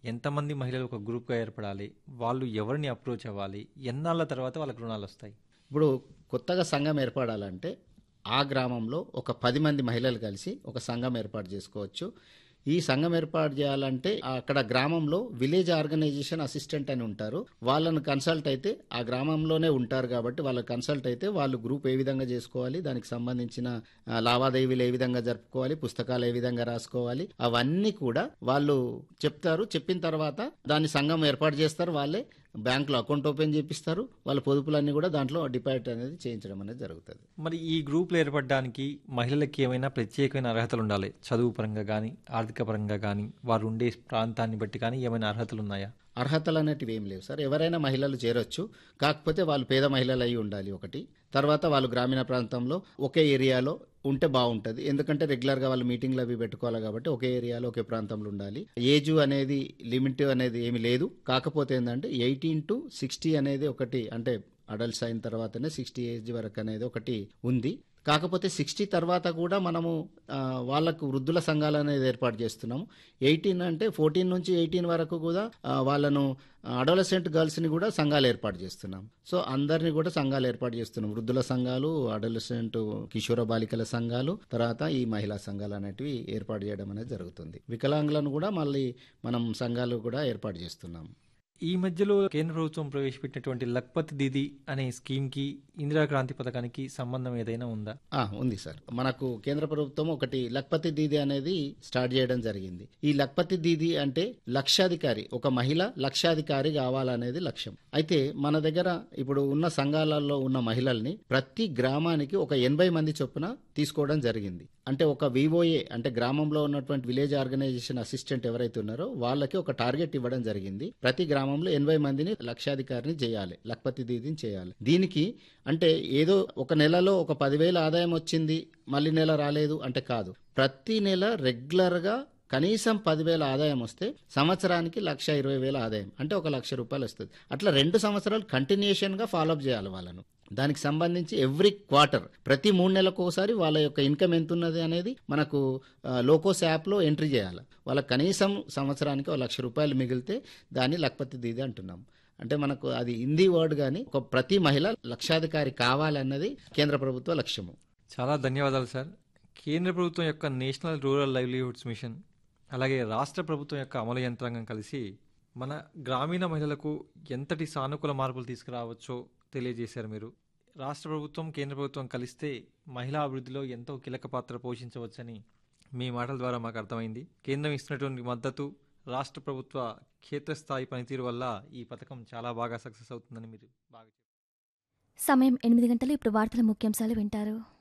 ఎంతమంది మహిళలు ఒక గ్రూప్గా ఏర్పడాలి వాళ్ళు ఎవరిని అప్రోచ్ అవ్వాలి ఎన్నాళ్ళ తర్వాత వాళ్ళకి రుణాలు వస్తాయి ఇప్పుడు కొత్తగా సంఘం ఏర్పడాలంటే ఆ గ్రామంలో ఒక పది మంది మహిళలు కలిసి ఒక సంఘం ఏర్పాటు చేసుకోవచ్చు ఈ సంఘం ఏర్పాటు చేయాలంటే అక్కడ గ్రామంలో విలేజ్ ఆర్గనైజేషన్ అసిస్టెంట్ అని ఉంటారు వాళ్ళను కన్సల్ట్ అయితే ఆ గ్రామంలోనే ఉంటారు కాబట్టి వాళ్ళ కన్సల్ట్ అయితే వాళ్ళు గ్రూప్ ఏ విధంగా చేసుకోవాలి దానికి సంబంధించిన ఆ, లావాదేవీలు ఏ విధంగా జరుపుకోవాలి పుస్తకాలు ఏ విధంగా రాసుకోవాలి అవన్నీ కూడా వాళ్ళు చెప్తారు చెప్పిన తర్వాత దాన్ని సంఘం ఏర్పాటు చేస్తారు వాళ్ళే బ్యాంకులో అకౌంట్ ఓపెన్ చేపిస్తారు వాళ్ళ పొదుపులన్నీ కూడా దాంట్లో డిపాజిట్ అనేది చేయించడం అనేది జరుగుతుంది మరి ఈ గ్రూపులు ఏర్పడడానికి మహిళలకి ఏమైనా ప్రత్యేకమైన అర్హతలు ఉండాలి చదువు పరంగా కానీ ఆర్థిక పరంగా కానీ వారు ఉండే ప్రాంతాన్ని బట్టి కానీ ఏమైనా అర్హతలు ఉన్నాయా అర్హతలు అనేటివి ఏం లేవు సార్ ఎవరైనా మహిళలు చేరొచ్చు కాకపోతే వాళ్ళు పేద మహిళలు అయి ఉండాలి ఒకటి తర్వాత వాళ్ళు గ్రామీణ ప్రాంతంలో ఒకే ఏరియాలో ఉంటే బాగుంటుంది ఎందుకంటే రెగ్యులర్గా వాళ్ళు మీటింగ్లు అవి పెట్టుకోవాలి కాబట్టి ఒకే ఏరియాలో ఒకే ప్రాంతంలో ఉండాలి ఏజ్ అనేది లిమిట్ అనేది ఏమి లేదు కాకపోతే ఏంటంటే ఎయిటీన్ టు సిక్స్టీ అనేది ఒకటి అంటే అడల్ట్స్ అయిన తర్వాతనే సిక్స్టీ ఏజ్ వరకు అనేది ఒకటి ఉంది కాకపోతే సిక్స్టీ తర్వాత కూడా మనము ఆ, వాళ్ళకు వృద్ధుల సంఘాలు అనేది ఏర్పాటు చేస్తున్నాము ఎయిటీన్ అంటే ఫోర్టీన్ నుంచి ఎయిటీన్ వరకు కూడా ఆ, వాళ్ళను అడోలసెంట్ గర్ల్స్ని కూడా సంఘాలు ఏర్పాటు చేస్తున్నాం సో అందరినీ కూడా సంఘాలు ఏర్పాటు చేస్తున్నాం వృద్ధుల సంఘాలు అడోలసెంట్ కిషోర బాలికల సంఘాలు తర్వాత ఈ మహిళా సంఘాలు అనేటివి ఏర్పాటు చేయడం అనేది జరుగుతుంది వికలాంగులను కూడా మళ్ళీ మనం సంఘాలు కూడా ఏర్పాటు చేస్తున్నాం ఈ మధ్యలో కేంద్ర ప్రభుత్వం ప్రవేశపెట్టినటువంటి లక్పతి దీది అనే స్కీమ్కి ఇందిరాక్రాంతి పథకానికి సంబంధం ఏదైనా ఉందా ఆ, ఉంది సార్ మనకు కేంద్ర ప్రభుత్వం ఒకటి లక్పతి దీది అనేది స్టార్ట్ చేయడం జరిగింది ఈ లక్పతి దీది అంటే లక్షాధికారి ఒక మహిళ లక్షాధికారి కావాలనేది లక్ష్యం అయితే మన దగ్గర ఇప్పుడు ఉన్న సంఘాలలో ఉన్న మహిళల్ని ప్రతి గ్రామానికి ఒక ఎనభై మంది చొప్పున తీసుకోవడం జరిగింది అంటే ఒక వివోఏ అంటే గ్రామంలో ఉన్నటువంటి విలేజ్ ఆర్గనైజేషన్ అసిస్టెంట్ ఎవరైతే ఉన్నారో వాళ్ళకి ఒక టార్గెట్ ఇవ్వడం జరిగింది ప్రతి గ్రామంలో ఎనభై మందిని లక్షాధికారిని చేయాలి లక్పతి దీదిని చేయాలి దీనికి అంటే ఏదో ఒక నెలలో ఒక పదివేల ఆదాయం వచ్చింది మళ్ళీ నెల రాలేదు అంటే కాదు ప్రతి నెల రెగ్యులర్గా కనీసం పదివేల ఆదాయం వస్తే సంవత్సరానికి లక్ష ఇరవై వేల ఆదాయం అంటే ఒక లక్ష రూపాయలు వస్తుంది అట్లా రెండు సంవత్సరాలు కంటిన్యూషన్గా ఫాలోఅప్ చేయాలి వాళ్ళను దానికి సంబంధించి ఎవ్రీ క్వార్టర్ ప్రతి మూడు నెలలకు ఒకసారి వాళ్ళ యొక్క ఇన్కమ్ ఎంత ఉన్నది అనేది మనకు ఆ, లోకోస్ యాప్లో ఎంట్రీ చేయాలి వాళ్ళకి కనీసం సంవత్సరానికి ఒక లక్ష రూపాయలు మిగిలితే దాన్ని లక్పతి దీది అంటున్నాం అంటే మనకు అది హిందీ వర్డ్ కానీ ఒక ప్రతి మహిళ లక్షాధికారి కావాలన్నది కేంద్ర ప్రభుత్వ లక్ష్యము చాలా ధన్యవాదాలు సార్ కేంద్ర ప్రభుత్వం యొక్క నేషనల్ రూరల్ లైవ్లీహుడ్స్ మిషన్ అలాగే రాష్ట్ర ప్రభుత్వం యొక్క అమలు యంత్రాంగం కలిసి మన గ్రామీణ మహిళలకు ఎంతటి సానుకూల మార్పులు తీసుకురావచ్చో తెలియజేశారు మీరు రాష్ట్ర ప్రభుత్వం కేంద్ర ప్రభుత్వం కలిస్తే మహిళా అభివృద్ధిలో ఎంతో కీలక పాత్ర పోషించవచ్చని మీ మాటల ద్వారా మాకు అర్థమైంది కేంద్రం ఇస్తున్నటువంటి మద్దతు రాష్ట్ర ప్రభుత్వ క్షేత్రస్థాయి పనితీరు వల్ల ఈ పథకం చాలా బాగా సక్సెస్ అవుతుందని మీరు బాగా చెప్పారు. సమయం ఎనిమిది గంటలు ఇప్పుడు వార్తల ముఖ్యాంశాలు వింటారు